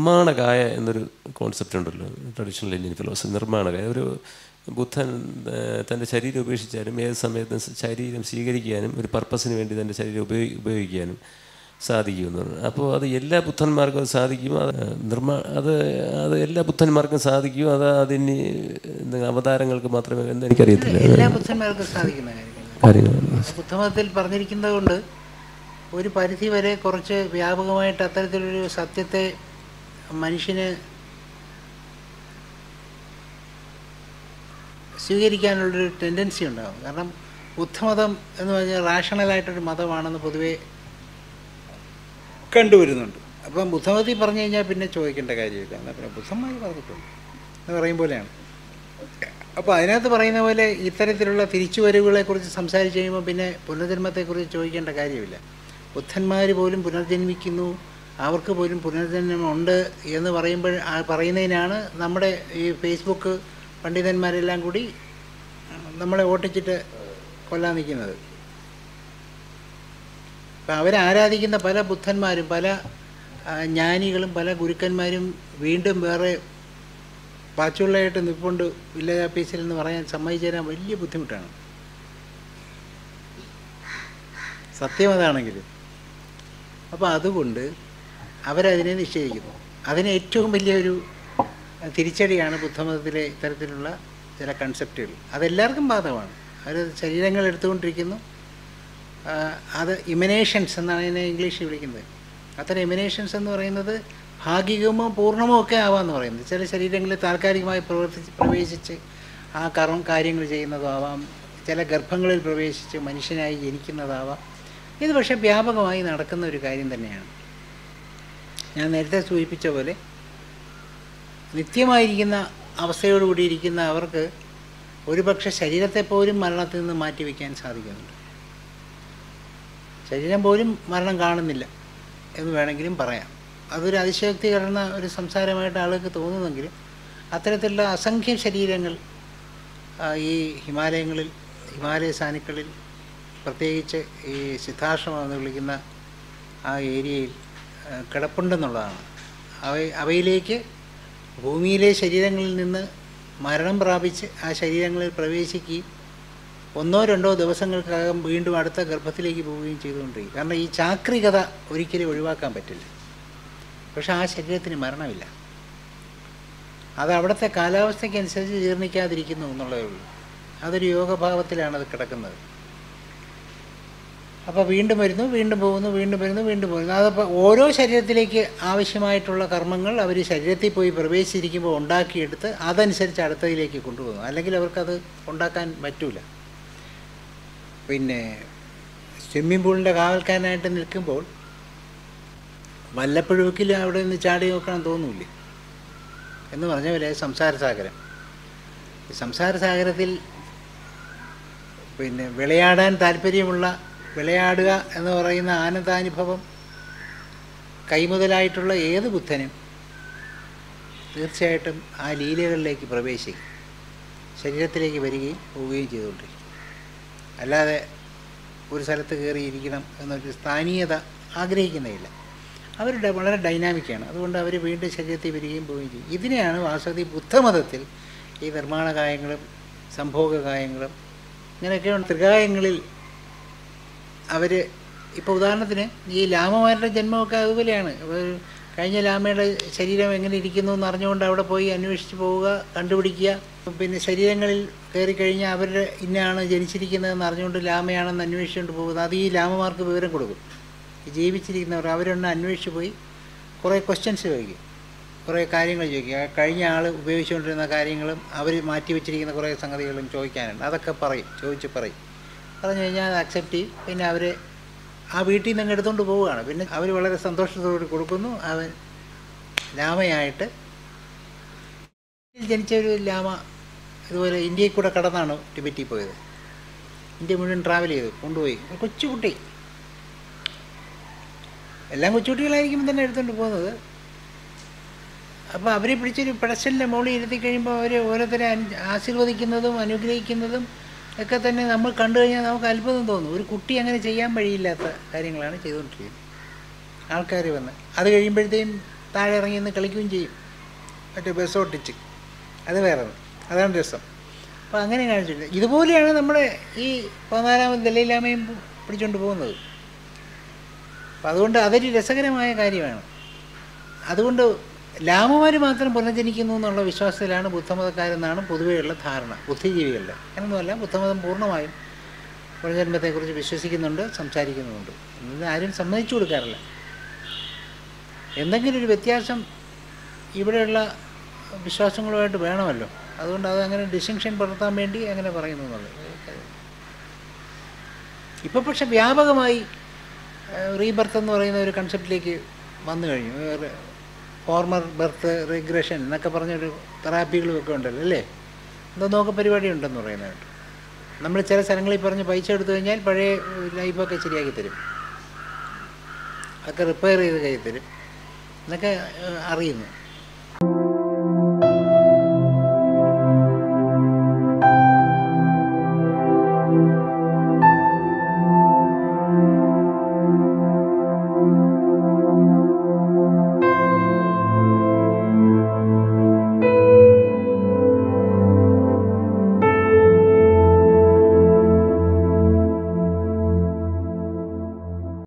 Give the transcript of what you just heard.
നിർമ്മാണകായ എന്നൊരു കോൺസെപ്റ്റ് ഉണ്ടല്ലോ traditional Indian philosophy നിർമ്മാണകായ ഒരു ബുദ്ധൻ ഏഹ്, തൻ്റെ ശരീരം ഉപേക്ഷിച്ചാലും ഏത് സമയത്തും സ- ശരീരം സ്വീകരിക്കാനും ഒരു പർപ്പസിന് വേണ്ടി തൻ്റെ ശരീരം ഉപയോഗി ഉപയോഗിക്കാനും സാധിക്കുമെന്ന് പറഞ്ഞു അപ്പോൾ അത് എല്ലാ ബുദ്ധന്മാർക്കും അത് സാധിക്കും അത് നിർമ്മാ അത് അത് എല്ലാ ബുദ്ധന്മാർക്കും സാധിക്കും അത് അതിന് എന്ത് അവതാരങ്ങൾക്ക് മാത്രമേ എന്ന് എനിക്കറിയത്തില്ല എല്ലാ ബുദ്ധന്മാർക്കും സാധിക്കുന്ന കാര്യങ്ങൾ കാര്യങ്ങൾ ബുദ്ധമതത്തിൽ പറഞ്ഞിരിക്കുന്നത് കൊണ്ട് ഒരു പരിധി വരെ കുറച്ച് വ്യാപകമായിട്ട് അത്തരത്തിലൊരു സത്യത്തെ മനുഷ്യന് സ്വീകരിക്കാനുള്ളൊരു ടെൻഡൻസി ഉണ്ടാകും കാരണം ബുദ്ധമതം എന്ന് പറഞ്ഞാൽ റാഷണലായിട്ടൊരു മതമാണെന്ന് പൊതുവേ കണ്ടുവരുന്നുണ്ട് അപ്പം ബുദ്ധമതത്തിൽ പറഞ്ഞു കഴിഞ്ഞാൽ പിന്നെ ചോദിക്കേണ്ട കാര്യമില്ല എന്നാൽ പിന്നെ ബുദ്ധന്മാർ പറഞ്ഞിട്ടുണ്ട് എന്ന് പറയും പോലെയാണ് അപ്പോൾ അതിനകത്ത് പറയുന്ന പോലെ ഇത്തരത്തിലുള്ള തിരിച്ചുവരവുകളെക്കുറിച്ച് സംസാരിച്ച് കഴിയുമ്പോൾ പിന്നെ പുനർജന്മത്തെക്കുറിച്ച് ചോദിക്കേണ്ട കാര്യമില്ല ബുദ്ധന്മാർ പോലും പുനർജന്മിക്കുന്നു അവർക്ക് പോലും പുനർജന്മമുണ്ട് എന്ന് പറയുമ്പോൾ ആ പറയുന്നതിനാണ് നമ്മുടെ ഈ ഫേസ്ബുക്ക് പണ്ഡിതന്മാരെല്ലാം കൂടി നമ്മളെ ഓട്ടിച്ചിട്ട് കൊല്ലാൻ നിൽക്കുന്നത് അപ്പം അവരാരാധിക്കുന്ന പല ബുദ്ധന്മാരും പല ആ, ജ്ഞാനികളും പല ഗുരുക്കന്മാരും വീണ്ടും വേറെ പാച്ചുള്ളയായിട്ട് നിൽപ്പുണ്ട് വില്ലേജ് ഓഫീസിൽ എന്ന് പറയാൻ സമ്മതിച്ചു തരാൻ വലിയ ബുദ്ധിമുട്ടാണ് സത്യം അതാണെങ്കിലും അപ്പോൾ അതുകൊണ്ട് അവരതിനെ നിഷേധിക്കുന്നു അതിന് ഏറ്റവും വലിയൊരു തിരിച്ചടിയാണ് ബുദ്ധമതത്തിലെ ഇത്തരത്തിലുള്ള ചില കൺസെപ്റ്റുകൾ അതെല്ലാവർക്കും ബാധകമാണ് അവർ ശരീരങ്ങൾ എടുത്തുകൊണ്ടിരിക്കുന്നു ആ, അത് ഇമിനേഷൻസ് എന്നാണ് ഇതിനെ ഇംഗ്ലീഷിൽ വിളിക്കുന്നത് അത്തരം ഇമിനേഷൻസ് എന്ന് പറയുന്നത് ഭാഗികമോ പൂർണ്ണമോ ഒക്കെ ആവാമെന്ന് പറയുന്നത് ചില ശരീരങ്ങളിൽ താൽക്കാലികമായി പ്രവർത്തിച്ച് പ്രവേശിച്ച് ആ കർമ്മ കാര്യങ്ങൾ ചെയ്യുന്നതും ആവാം ചില ഗർഭങ്ങളിൽ പ്രവേശിച്ച് മനുഷ്യനായി ജനിക്കുന്നതാവാം ഇത് പക്ഷേ വ്യാപകമായി നടക്കുന്ന ഒരു കാര്യം തന്നെയാണ് ഞാൻ നേരത്തെ സൂചിപ്പിച്ച പോലെ നിത്യമായിരിക്കുന്ന അവസ്ഥയോടുകൂടി ഇരിക്കുന്ന അവർക്ക് ഒരുപക്ഷെ ശരീരത്തെ പോലും മരണത്തിൽ നിന്ന് മാറ്റിവെക്കാൻ സാധിക്കുന്നുണ്ട് ശരീരം പോലും മരണം കാണുന്നില്ല എന്ന് വേണമെങ്കിലും പറയാം അതൊരു അതിശയോക്തി കലർന്ന ഒരു സംസാരമായിട്ട് ആളുകൾക്ക് തോന്നുന്നെങ്കിലും അത്തരത്തിലുള്ള അസംഖ്യം ശരീരങ്ങൾ ആ, ഈ ഹിമാലയങ്ങളിൽ ഹിമാലയ സാനുക്കളിൽ പ്രത്യേകിച്ച് ഈ സിദ്ധാശ്രമം എന്ന് വിളിക്കുന്ന ആ ഏരിയയിൽ ആ, കിടപ്പുണ്ടെന്നുള്ളതാണ് അവ അവയിലേക്ക് ഭൂമിയിലെ ശരീരങ്ങളിൽ നിന്ന് മരണം പ്രാപിച്ച് ആ ശരീരങ്ങളിൽ പ്രവേശിക്കുകയും ഒന്നോ രണ്ടോ ദിവസങ്ങൾക്കകം വീണ്ടും അടുത്ത ഗർഭത്തിലേക്ക് പോവുകയും ചെയ്തുകൊണ്ടിരിക്കും കാരണം ഈ ചാക്രികത ഒരിക്കലും ഒഴിവാക്കാൻ പറ്റില്ല പക്ഷെ ആ ശരീരത്തിന് മരണമില്ല അത് അവിടുത്തെ കാലാവസ്ഥയ്ക്കനുസരിച്ച് ജീർണിക്കാതിരിക്കുന്നു എന്നുള്ളതേ ഉള്ളൂ അതൊരു യോഗഭാവത്തിലാണ് അത് കിടക്കുന്നത് അപ്പോൾ വീണ്ടും വരുന്നു വീണ്ടും പോകുന്നു വീണ്ടും വരുന്നു വീണ്ടും പോകുന്നു അതപ്പോൾ ഓരോ ശരീരത്തിലേക്ക് ആവശ്യമായിട്ടുള്ള കർമ്മങ്ങൾ അവർ ശരീരത്തിൽ പോയി പ്രവേശിച്ചിരിക്കുമ്പോൾ ഉണ്ടാക്കിയെടുത്ത് അതനുസരിച്ച് അടുത്തതിലേക്ക് കൊണ്ടുപോകുന്നു അല്ലെങ്കിൽ അവർക്കത് ഉണ്ടാക്കാൻ പറ്റൂല പിന്നെ സ്വിമ്മിംഗ് പൂളിൻ്റെ കാവൽക്കാരനായിട്ട് നിൽക്കുമ്പോൾ വല്ലപ്പോഴൊക്കിലും അവിടെ നിന്ന് ചാടി നോക്കണം തോന്നൂലേ എന്ന് പറഞ്ഞ പോലെ സംസാരസാഗരം ഈ സംസാരസാഗരത്തിൽ പിന്നെ വിളയാടാൻ താല്പര്യമുള്ള വിളയാടുക എന്ന് പറയുന്ന ആനന്ദാനുഭവം കൈമുതലായിട്ടുള്ള ഏത് ബുദ്ധനും തീർച്ചയായിട്ടും ആ ലീലകളിലേക്ക് പ്രവേശിക്കും ശരീരത്തിലേക്ക് വരികയും പോവുകയും ചെയ്തുകൊണ്ടിരിക്കും അല്ലാതെ ഒരു സ്ഥലത്ത് കയറിയിരിക്കണം എന്നൊരു സ്ഥാനീയത ആഗ്രഹിക്കുന്നില്ല അവരുടെ വളരെ ഡൈനാമിക്കാണ് അതുകൊണ്ട് അവർ വീണ്ടും ശരീരത്തിൽ വരികയും പോവുകയും ചെയ്യും ഇതിനെയാണ് വാസ്തവത്തിൽ ബുദ്ധമതത്തിൽ ഈ നിർമ്മാണകായങ്ങളും സംഭോഗകായങ്ങളും ഇങ്ങനെയൊക്കെയുള്ള ത്രികായങ്ങളിൽ അവർ ഇപ്പോൾ ഉദാഹരണത്തിന് ഈ ലാമമാരുടെ ജന്മമൊക്കെ അതുപോലെയാണ് ഒരു കഴിഞ്ഞ ലാമയുടെ ശരീരം എങ്ങനെ ഇരിക്കുന്നു എന്ന് അറിഞ്ഞുകൊണ്ട് അവിടെ പോയി അന്വേഷിച്ച് പോവുക കണ്ടുപിടിക്കുക പിന്നെ ശരീരങ്ങളിൽ കയറി കഴിഞ്ഞാൽ അവരുടെ ഇന്നയാണ് ജനിച്ചിരിക്കുന്നതെന്ന് അറിഞ്ഞുകൊണ്ട് ലാമയാണെന്ന് അന്വേഷിച്ചുകൊണ്ട് പോകുന്നത് അത് ഈ ലാമമാർക്ക് വിവരം കൊടുക്കും ഈ ജീവിച്ചിരിക്കുന്നവർ അവരൊന്ന് അന്വേഷിച്ച് പോയി കുറേ ക്വസ്റ്റ്യൻസ് ചോദിക്കും കുറേ കാര്യങ്ങൾ ചോദിക്കുക കഴിഞ്ഞ ആൾ ഉപയോഗിച്ചുകൊണ്ടിരുന്ന കാര്യങ്ങളും അവർ മാറ്റി വെച്ചിരിക്കുന്ന കുറേ സംഗതികളും ചോദിക്കാനുണ്ട് അതൊക്കെ പറയും ചോദിച്ച് പറയും പറഞ്ഞു കഴിഞ്ഞാൽ അത് അക്സെപ്റ്റ് ചെയ്യും പിന്നെ അവർ ആ വീട്ടിൽ നിന്ന് അങ്ങ് എടുത്തുകൊണ്ട് പോവുകയാണ് പിന്നെ അവർ വളരെ സന്തോഷത്തോടെ കൊടുക്കുന്നു അവൻ ലാമയായിട്ട് ജനിച്ച ഒരു ലാമ ഇതുപോലെ ഇന്ത്യയിൽ കൂടെ കടന്നാണ് ടിബറ്റിൽ പോയത് ഇന്ത്യ മുഴുവൻ ട്രാവൽ ചെയ്തു കൊണ്ടുപോയി ഒരു കൊച്ചുകുട്ടി എല്ലാം കൊച്ചുകുട്ടികളായിരിക്കുമ്പോൾ തന്നെ എടുത്തുകൊണ്ട് പോകുന്നത് അപ്പോൾ അവരെ പിടിച്ചൊരു പെടസ്റ്റലിൻ്റെ മുകളിൽ ഇരുത്തി കഴിയുമ്പോൾ അവർ ഓരോരുത്തരെ അനു- ആശീർവദിക്കുന്നതും അനുഗ്രഹിക്കുന്നതും ഒക്കെ തന്നെ നമ്മൾ കണ്ടു കഴിഞ്ഞാൽ നമുക്ക് അത്ഭുതം തോന്നും ഒരു കുട്ടി അങ്ങനെ ചെയ്യാൻ വഴിയില്ലാത്ത കാര്യങ്ങളാണ് ചെയ്തുകൊണ്ടിരിക്കുന്നത് ആൾക്കാർ വന്ന് അത് കഴിയുമ്പോഴത്തേക്കും താഴെ ഇറങ്ങി നിന്ന് കളിക്കുകയും ചെയ്യും മറ്റേ ബസ് ഓട്ടിച്ച് അത് വേറെ അതാണ് രസം അപ്പോൾ അങ്ങനെ കാണിച്ചിട്ടുണ്ട് ഇതുപോലെയാണ് നമ്മുടെ ഈ പതിനാലാമത് ദലൈലാമയും പിടിച്ചുകൊണ്ട് പോകുന്നത് അപ്പം അതുകൊണ്ട് അതൊരു രസകരമായ കാര്യമാണ് അതുകൊണ്ട് ലാമമാർ മാത്രം പുനർജനിക്കുന്നു എന്നുള്ള വിശ്വാസത്തിലാണ് ബുദ്ധമതക്കാരെന്നാണ് പൊതുവെയുള്ള ധാരണ ബുദ്ധിജീവികളുടെ അങ്ങനൊന്നുമല്ല ബുദ്ധമതം പൂർണ്ണമായും പുനർജന്മത്തെക്കുറിച്ച് വിശ്വസിക്കുന്നുണ്ട് സംസാരിക്കുന്നുമുണ്ട് ഇത് ആരും സമ്മതിച്ചു കൊടുക്കാറില്ല എന്തെങ്കിലും ഒരു വ്യത്യാസം ഇവിടെയുള്ള വിശ്വാസങ്ങളുമായിട്ട് വേണമല്ലോ അതുകൊണ്ട് അത് അങ്ങനെ ഡിസ്റ്റിങ്ഷൻ പുലർത്താൻ വേണ്ടി അങ്ങനെ പറയുന്നു എന്നുള്ളത് ഇപ്പോൾ പക്ഷെ വ്യാപകമായി റീബർത്ത് എന്ന് പറയുന്ന ഒരു കൺസെപ്റ്റിലേക്ക് വന്നു കഴിഞ്ഞു ഫോർമർ ബർത്ത് റിഗ്രഷൻ എന്നൊക്കെ പറഞ്ഞൊരു തെറാപ്പികളും ഒക്കെ ഉണ്ടല്ലോ അല്ലേ എന്തോന്നൊക്കെ പരിപാടി ഉണ്ടെന്ന് പറയുന്നതായിട്ട് നമ്മൾ ചില സ്ഥലങ്ങളിൽ പറഞ്ഞ് പൈസ എടുത്തു കഴിഞ്ഞാൽ പഴയ ലൈഫൊക്കെ ശരിയാക്കി തരും അതൊക്കെ റിപ്പയർ ചെയ്ത് കൈ തരും എന്നൊക്കെ ഏഹ്, അറിയുന്നു